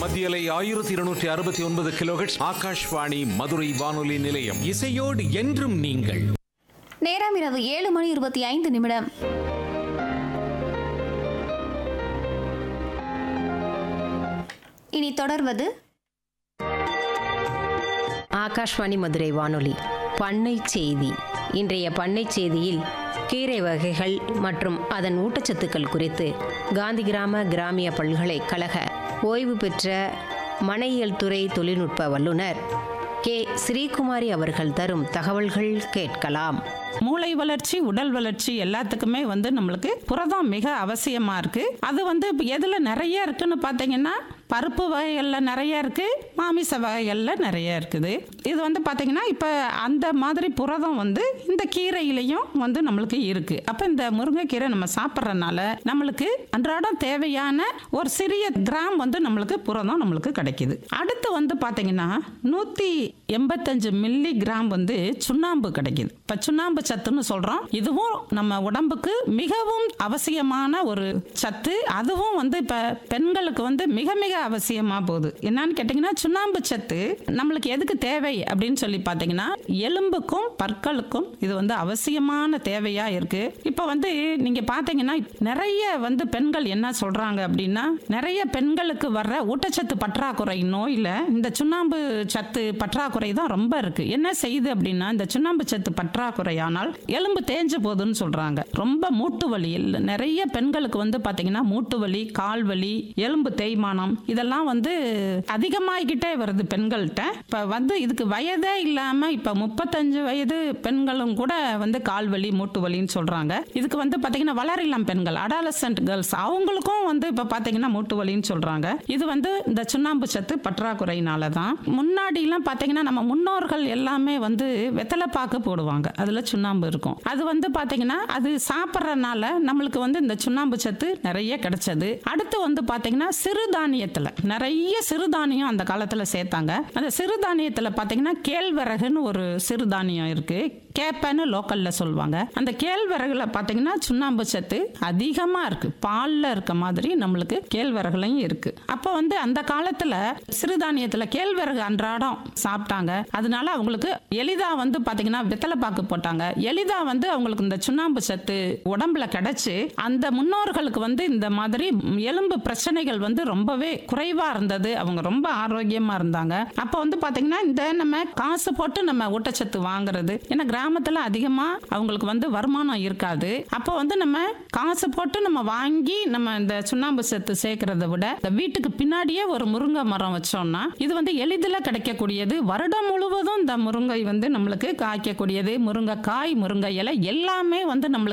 மத்தியலை ஆயிரத்தி இருநூற்றி அறுபத்தி ஒன்பது கிலோஹெட்ஸ் ஆகாஷ்வாணி மதுரை வானொலி நிலையம் இசையோடு என்றும் நீங்கள் நேரம் இரவு ஏழு மணி இருபத்தி ஐந்து நிமிடம் இனி தொடர்வது ஆகாஷ்வாணி மதுரை வானொலி பண்ணை செய்தி இன்றைய பண்ணை செய்தியில் கீரை வகைகள் மற்றும் அதன் ஊட்டச்சத்துக்கள் குறித்து காந்தி கிராம கிராமிய பல்கலைக்கழக ஓய்வு பெற்ற மனையியல் துறை தொழில்நுட்ப வல்லுனர் கே ஸ்ரீகுமாரி அவர்கள் தரும் தகவல்கள் கேட்கலாம் மூளை வளர்ச்சி உடல் வளர்ச்சி எல்லாத்துக்குமே வந்து நம்மளுக்கு புரதம் மிக அவசியமா இருக்கு அது வந்து இப்ப எதுல நிறைய இருக்குன்னு பார்த்தீங்கன்னா பருப்பு வகைகளில் நிறைய இருக்கு மாமிச வகைகளில் நிறைய இருக்குது இது வந்து பார்த்தீங்கன்னா இப்போ அந்த மாதிரி புரதம் வந்து இந்த கீரையிலையும் வந்து நம்மளுக்கு இருக்கு அப்போ இந்த முருங்கைக்கீரை நம்ம சாப்பிட்றதுனால நம்மளுக்கு அன்றாடம் தேவையான ஒரு சிறிய கிராம் வந்து நம்மளுக்கு புரதம் நம்மளுக்கு கிடைக்குது அடுத்து வந்து பார்த்தீங்கன்னா நூற்றி எண்பத்தஞ்சு மில்லி கிராம் வந்து சுண்ணாம்பு கிடைக்குது இப்போ சுண்ணாம்பு சத்துன்னு சொல்கிறோம் இதுவும் நம்ம உடம்புக்கு மிகவும் அவசியமான ஒரு சத்து அதுவும் வந்து இப்போ பெண்களுக்கு வந்து மிக மிக அவசியமாக போகுது என்னன்னு கேட்டிங்கன்னா சுண்ணாம்பு சத்து நம்மளுக்கு எதுக்கு தேவை அப்படின்னு சொல்லி பார்த்தீங்கன்னா எலும்புக்கும் பற்களுக்கும் இது வந்து அவசியமான தேவையாக இருக்கு இப்போ வந்து நீங்கள் பார்த்தீங்கன்னா நிறைய வந்து பெண்கள் என்ன சொல்கிறாங்க அப்படின்னா நிறைய பெண்களுக்கு வர்ற ஊட்டச்சத்து பற்றாக்குறை நோயில் இந்த சுண்ணாம்பு சத்து பற்றாக்குறை தான் ரொம்ப இருக்கு என்ன செய்யுது அப்படின்னா இந்த சுண்ணாம்பு சத்து பற்றாக்குறையானால் எலும்பு தேஞ்சு போகுதுன்னு சொல்றாங்க ரொம்ப மூட்டு வலி இல்ல- நிறைய பெண்களுக்கு வந்து பாத்தீங்கன்னா மூட்டு வலி கால் வலி எலும்பு தேய்மானம் இதெல்லாம் வந்து அதிகமாகிக்கிட்டே வருது பெண்கள்கிட்ட இப்ப வந்து இதுக்கு வயதே இல்லாம இப்ப முப்பத்தஞ்சு வயது பெண்களும் கூட வந்து கால் வலி மூட்டு வலின்னு சொல்றாங்க இதுக்கு வந்து பாத்தீங்கன்னா வளரிளம் பெண்கள் அடாலசன்ட் கேர்ள்ஸ் அவங்களுக்கும் வந்து இப்ப பாத்தீங்கன்னா மூட்டு வலின்னு சொல்றாங்க இது வந்து இந்த சுண்ணாம்பு சத்து பற்றாக்குறையினால தான் முன்னாடி எல்லாம் பாத்தீங்கன்னா நம்ம முன்னோர்கள் எல்லாமே வந்து வெத்தலைப்பாக்கு போடுவாங்க அதுல சுண்ணாம்பு இருக்கும் அது வந்து பாத்தீங்கன்னா அது சாப்பிட்றதுனால நம்மளுக்கு வந்து இந்த சுண்ணாம்பு சத்து நிறைய கிடைச்சது அடுத்து வந்து பாத்தீங்கன்னா சிறுதானியத்துல நிறைய சிறுதானியம் அந்த காலத்துல சேர்த்தாங்க அந்த சிறுதானியத்துல பாத்தீங்கன்னா கேழ்வரகுன்னு ஒரு சிறுதானியம் இருக்கு கேப்பன்னு லோக்கல்ல சொல்லுவாங்க அந்த கேழ்வரகுல பாத்தீங்கன்னா சுண்ணாம்பு சத்து அதிகமா இருக்கு பால்ல இருக்க மாதிரி நம்மளுக்கு கேழ்வரகுலையும் இருக்கு அப்போ வந்து அந்த காலத்துல சிறுதானியத்துல கேழ்வரகு அன்றாடம் சாப்பிட்டாங்க அதனால அவங்களுக்கு எளிதா வந்து பாத்தீங்கன்னா வெத்தலைப்பாக்கு போட்டாங்க எளிதா வந்து அவங்களுக்கு இந்த சுண்ணாம்பு சத்து உடம்புல கிடைச்சு அந்த முன்னோர்களுக்கு வந்து இந்த மாதிரி எலும்பு பிரச்சனைகள் வந்து ரொம்பவே குறைவா இருந்தது அவங்க ரொம்ப ஆரோக்கியமா இருந்தாங்க அப்போ வந்து பாத்தீங்கன்னா இந்த நம்ம காசு போட்டு நம்ம ஊட்டச்சத்து வாங்குறது ஏன்னா கிராமத்துல அதிகமா அவங்களுக்கு வந்து வருமானம் இருக்காது அப்போ வந்து நம்ம காசு போட்டு நம்ம வாங்கி நம்ம இந்த சுண்ணாம்பு சத்து சேர்க்கறத விட இந்த வீட்டுக்கு பின்னாடியே ஒரு முருங்கை மரம் வச்சோம்னா இது வந்து எளிதில் கிடைக்கக்கூடியது வருடம் முழுவதும் இந்த முருங்கை வந்து நம்மளுக்கு காய்க்கக்கூடியது முருங்கைக்காய் முருங்கை இலை எல்லாமே வந்து நம்மளுக்கு